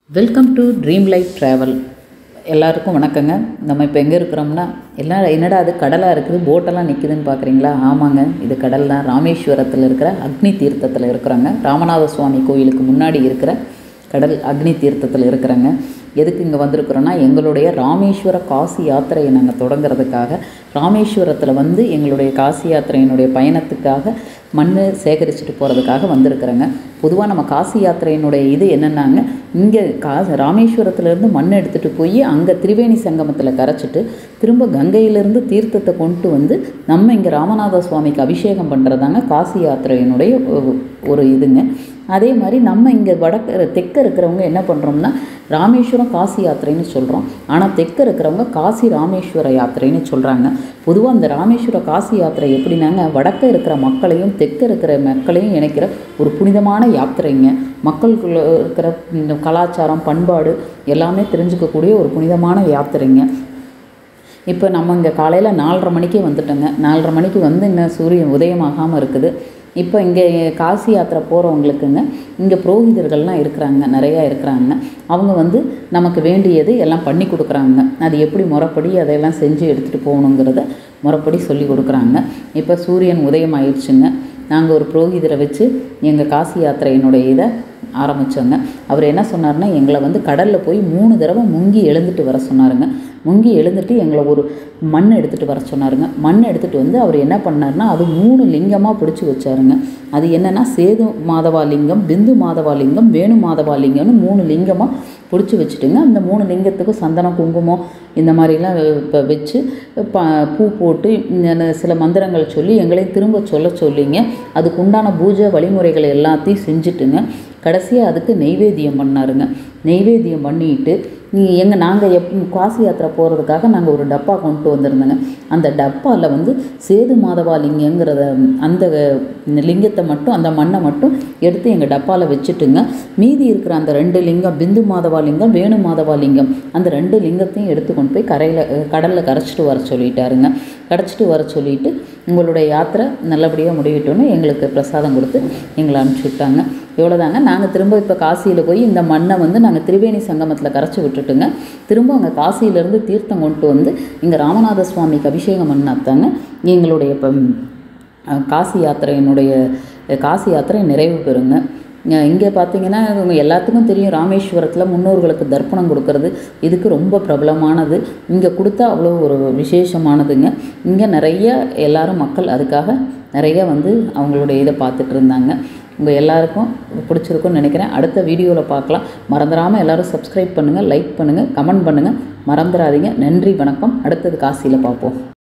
welcome to dream life travel எல்லாருக்கும் வணக்கங்க நம்ம இப்போ எங்கே இருக்கிறோம்னா எல்லாம் என்னடா அது கடலாக இருக்குது போட்டெல்லாம் நிற்குதுன்னு பார்க்குறீங்களா ஆமாங்க இது கடல் தான் ராமேஸ்வரத்தில் இருக்கிற அக்னி தீர்த்தத்தில் இருக்கிறோங்க ராமநாத சுவாமி கோயிலுக்கு முன்னாடி இருக்கிற கடல் அக்னி தீர்த்தத்தில் இருக்கிறாங்க எதுக்கு இங்கே வந்திருக்கிறோன்னா எங்களுடைய ராமேஸ்வர காசி யாத்திரையை நாங்கள் தொடங்குறதுக்காக ராமேஸ்வரத்தில் வந்து எங்களுடைய காசி யாத்திரையினுடைய பயணத்துக்காக மண் சேகரிச்சுட்டு போகிறதுக்காக வந்திருக்கிறேங்க பொதுவாக நம்ம காசி யாத்திரையினுடைய இது என்னென்னாங்க இங்கே கா ராமேஸ்வரத்துலேருந்து மண் எடுத்துகிட்டு போய் அங்கே திரிவேணி சங்கமத்தில் கரைச்சிட்டு திரும்ப கங்கையிலேருந்து தீர்த்தத்தை கொண்டு வந்து நம்ம இங்கே ராமநாத சுவாமிக்கு அபிஷேகம் பண்ணுறதாங்க காசி யாத்திரையினுடைய ஒ- ஒரு இதுங்க அதே மாதிரி நம்ம இங்கே வடக்கு தெற்க இருக்கிறவங்க என்ன பண்ணுறோம்னா ராமேஸ்வரம் காசி யாத்திரைன்னு சொல்கிறோம் ஆனால் தெற்க இருக்கிறவங்க காசி ராமேஸ்வர யாத்திரைன்னு சொல்கிறாங்க பொதுவாக அந்த ராமேஸ்வர காசி யாத்திரை எப்படின்னாங்க வடக்க இருக்கிற மக்களையும் தெற்க இருக்கிற மக்களையும் இணைக்கிற ஒரு புனிதமான யாத்திரைங்க மக்களுக்குள்ள இருக்கிற இந்த கலாச்சாரம் பண்பாடு எல்லாமே தெரிஞ்சுக்கக்கூடிய ஒரு புனிதமான யாத்திரைங்க இப்போ நம்ம இங்கே காலையில் நாலரை மணிக்கே வந்துட்டோங்க நாலரை மணிக்கு வந்து இன்னும் சூரியன் உதயமாகாமல் இருக்குது இப்போ இங்கே காசி யாத்திரை போகிறவங்களுக்குங்க இங்கே புரோகிதர்கள்லாம் இருக்கிறாங்க நிறையா இருக்கிறாங்க அவங்க வந்து நமக்கு வேண்டியது எல்லாம் பண்ணி கொடுக்குறாங்க அது எப்படி முறைப்படி அதையெல்லாம் செஞ்சு எடுத்துகிட்டு போகணுங்கிறத முறைப்படி சொல்லி கொடுக்குறாங்க இப்போ சூரியன் உதயம் ஆயிடுச்சுங்க நாங்கள் ஒரு புரோகிதரை வச்சு எங்கள் காசி யாத்திரையினுடைய இதை ஆரம்பித்தோங்க அவர் என்ன சொன்னார்னா எங்களை வந்து கடலில் போய் மூணு தடவை முங்கி எழுந்துட்டு வர சொன்னாருங்க முங்கி எழுந்துட்டு எங்களை ஒரு மண் எடுத்துகிட்டு வர சொன்னாருங்க மண் எடுத்துகிட்டு வந்து அவர் என்ன பண்ணாருன்னா அது மூணு லிங்கமாக பிடிச்சி வச்சாருங்க அது என்னென்னா சேது மாதவா லிங்கம் பிந்து மாதவா லிங்கம் வேணு மாதவா லிங்கம்னு மூணு லிங்கமாக பிடிச்சி வச்சுட்டுங்க அந்த மூணு லிங்கத்துக்கும் சந்தனம் குங்குமம் இந்த மாதிரிலாம் இப்போ வச்சு ப பூ போட்டு இந்த சில மந்திரங்கள் சொல்லி எங்களை திரும்ப சொல்ல சொல்லிங்க அதுக்கு உண்டான பூஜை வழிமுறைகள் எல்லாத்தையும் செஞ்சுட்டுங்க கடைசியாக அதுக்கு நெய்வேத்தியம் பண்ணாருங்க நெய்வேத்தியம் பண்ணிட்டு நீ எங்கள் நாங்கள் எப் காசி யாத்திரை போகிறதுக்காக நாங்கள் ஒரு டப்பா கொண்டு வந்திருந்தோங்க அந்த டப்பாவில் வந்து சேது மாதவா லிங்கங்கிறத அந்த லிங்கத்தை மட்டும் அந்த மண்ணை மட்டும் எடுத்து எங்கள் டப்பாவில் வச்சுட்டுங்க மீதி இருக்கிற அந்த ரெண்டு லிங்கம் பிந்து மாதவா லிங்கம் வேணு மாதவா லிங்கம் அந்த ரெண்டு லிங்கத்தையும் எடுத்து கொண்டு போய் கரையில் கடலில் கரைச்சிட்டு வர சொல்லிட்டாருங்க கரைச்சிட்டு வர சொல்லிட்டு உங்களுடைய யாத்திரை நல்லபடியாக முடியட்டும்னு எங்களுக்கு பிரசாதம் கொடுத்து எங்களை அனுப்பிச்சி விட்டாங்க இவ்வளோதாங்க நாங்கள் திரும்ப இப்போ காசியில் போய் இந்த மண்ணை வந்து நாங்கள் திரிவேணி சங்கமத்தில் கரைச்சி விட்டுட்டுங்க திரும்ப அங்கே காசியிலேருந்து தீர்த்தம் கொண்டு வந்து இங்கே ராமநாத சுவாமிக்கு அபிஷேகம் பண்ணாதாங்க எங்களுடைய இப்போ அஹ், காசி யாத்திரையினுடைய அஹ், காசி யாத்திரை நிறைவு பெறுங்க இங்கே பார்த்தீங்கன்னா இவங்க எல்லாத்துக்கும் தெரியும் ராமேஸ்வரத்தில் முன்னோர்களுக்கு தர்ப்பணம் கொடுக்கறது இதுக்கு ரொம்ப பிரபலமானது இங்கே கொடுத்தா அவ்வளோ ஒரு விசேஷமானதுங்க இங்கே நிறைய எல்லாரும் மக்கள் அதுக்காக நிறைய வந்து அவங்களுடைய இதை பார்த்துட்டு இருந்தாங்க உங்கள் எல்லாருக்கும் பிடிச்சிருக்கும்னு நினைக்கிறேன் அடுத்த வீடியோவில் பார்க்கலாம் மறந்துடாமல் எல்லாரும் சப்ஸ்கிரைப் பண்ணுங்கள் லைக் பண்ணுங்கள் கமெண்ட் பண்ணுங்கள் மறந்துடாதீங்க நன்றி வணக்கம் அடுத்தது காசியில் பார்ப்போம்